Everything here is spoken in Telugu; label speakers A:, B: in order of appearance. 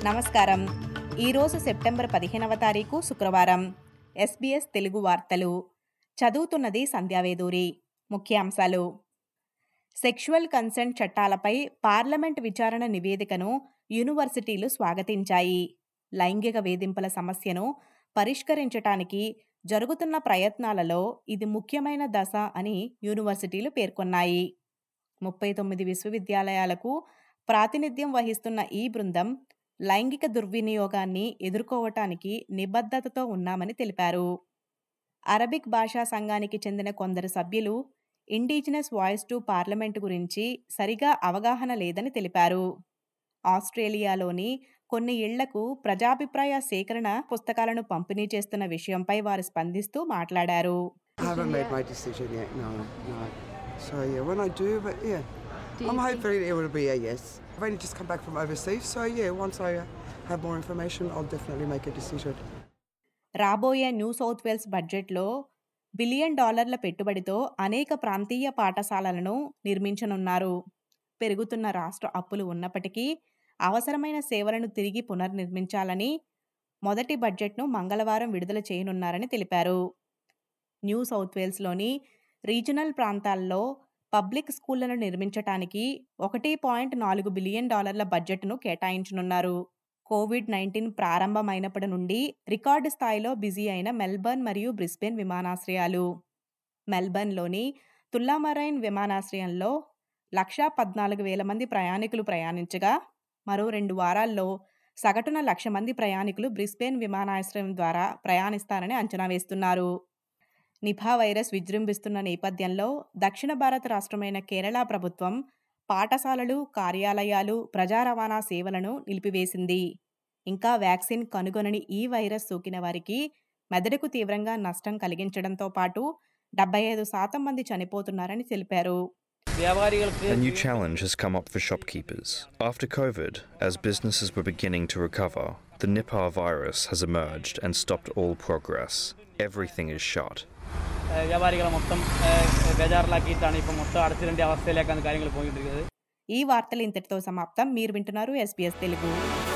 A: నమస్కారం ఈరోజు సెప్టెంబర్ పదిహేనవ తారీఖు శుక్రవారం ఎస్బీఎస్ తెలుగు వార్తలు చదువుతున్నది సంధ్యావేదూరి ముఖ్యాంశాలు సెక్షువల్ కన్సెంట్ చట్టాలపై పార్లమెంట్ విచారణ నివేదికను యూనివర్సిటీలు స్వాగతించాయి లైంగిక వేధింపుల సమస్యను పరిష్కరించటానికి జరుగుతున్న ప్రయత్నాలలో ఇది ముఖ్యమైన దశ అని యూనివర్సిటీలు పేర్కొన్నాయి ముప్పై తొమ్మిది విశ్వవిద్యాలయాలకు ప్రాతినిధ్యం వహిస్తున్న ఈ బృందం లైంగిక దుర్వినియోగాన్ని ఎదుర్కోవటానికి నిబద్ధతతో ఉన్నామని తెలిపారు అరబిక్ భాషా సంఘానికి చెందిన కొందరు సభ్యులు ఇండిజినస్ వాయిస్ టు పార్లమెంట్ గురించి సరిగా అవగాహన లేదని తెలిపారు ఆస్ట్రేలియాలోని కొన్ని ఇళ్లకు ప్రజాభిప్రాయ సేకరణ పుస్తకాలను పంపిణీ చేస్తున్న విషయంపై వారు స్పందిస్తూ మాట్లాడారు
B: I haven't made my decision yet, no, no. So yeah, when I do, but yeah, I'm hoping it will be a yes. I've only just come back from overseas, so yeah, once I uh, have more information, I'll definitely make a decision.
A: రాబోయే న్యూ సౌత్ వేల్స్ బడ్జెట్లో బిలియన్ డాలర్ల పెట్టుబడితో అనేక ప్రాంతీయ పాఠశాలలను నిర్మించనున్నారు పెరుగుతున్న రాష్ట్ర అప్పులు ఉన్నప్పటికీ అవసరమైన సేవలను తిరిగి పునర్నిర్మించాలని మొదటి బడ్జెట్ను మంగళవారం విడుదల చేయనున్నారని తెలిపారు న్యూ సౌత్ వేల్స్లోని రీజనల్ ప్రాంతాల్లో పబ్లిక్ స్కూళ్లను నిర్మించటానికి ఒకటి పాయింట్ నాలుగు బిలియన్ డాలర్ల బడ్జెట్ను కేటాయించనున్నారు కోవిడ్ నైన్టీన్ ప్రారంభమైనప్పటి నుండి రికార్డు స్థాయిలో బిజీ అయిన మెల్బర్న్ మరియు బ్రిస్బెన్ విమానాశ్రయాలు మెల్బర్న్లోని తుల్లామరైన్ విమానాశ్రయంలో లక్షా పద్నాలుగు వేల మంది ప్రయాణికులు ప్రయాణించగా మరో రెండు వారాల్లో సగటున లక్ష మంది ప్రయాణికులు బ్రిస్బెన్ విమానాశ్రయం ద్వారా ప్రయాణిస్తారని అంచనా వేస్తున్నారు నిఫా వైరస్ విజృంభిస్తున్న నేపథ్యంలో దక్షిణ భారత రాష్ట్రమైన కేరళ ప్రభుత్వం పాఠశాలలు కార్యాలయాలు ప్రజా రవాణా సేవలను నిలిపివేసింది ఇంకా వ్యాక్సిన్ కనుగొనని ఈ వైరస్ సోకిన వారికి మెదడుకు తీవ్రంగా నష్టం కలిగించడంతో పాటు డెబ్బై ఐదు శాతం మంది చనిపోతున్నారని తెలిపారు
C: വ്യാപാരികൾക്ക്
D: A new challenge has come up for shopkeepers. After COVID, as businesses were beginning to recover, the Nipah virus has emerged and stopped all progress. Everything is shut.
C: ഏഹ്, വ്യാപാരികളെ മൊത്തം ഏഹ്, ബേജാറിലാക്കിയിട്ടാണ് ഇപ്പം മൊത്തം അടച്ചിടേണ്ട അവസ്ഥയിലേക്കാണ് കാര്യങ്ങൾ പോയിക്കൊണ്ടിരിക്കുന്നത്
A: ఈ వార్తలు ఇంతటితో సమాప్తం మీరు వింటున్నారు ఎస్బీఎస్ తెలుగు